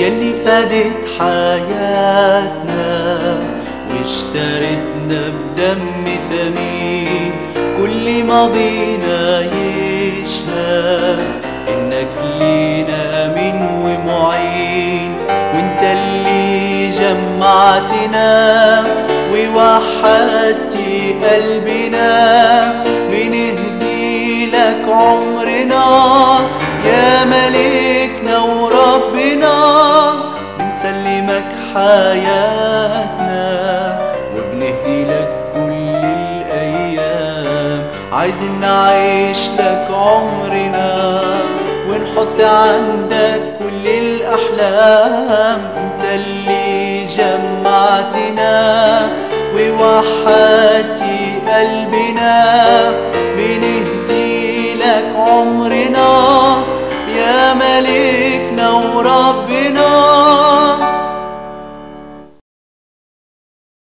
يلي فادت حياتنا واشترتنا بدم ثمين كل ماضينا يشهد انك لينا من ومعين وانت اللي جمعتنا ووحدتي قلبنا بنهدي لك عمرنا يا ملكنا وربنا بنسلمك حياتنا وبنهدي لك كل الأيام عايزين نعيش لك عمرنا ونحط عندك كل الأحلام انت اللي جمعتنا ووحدتي قلبنا بنهدي لك عمرنا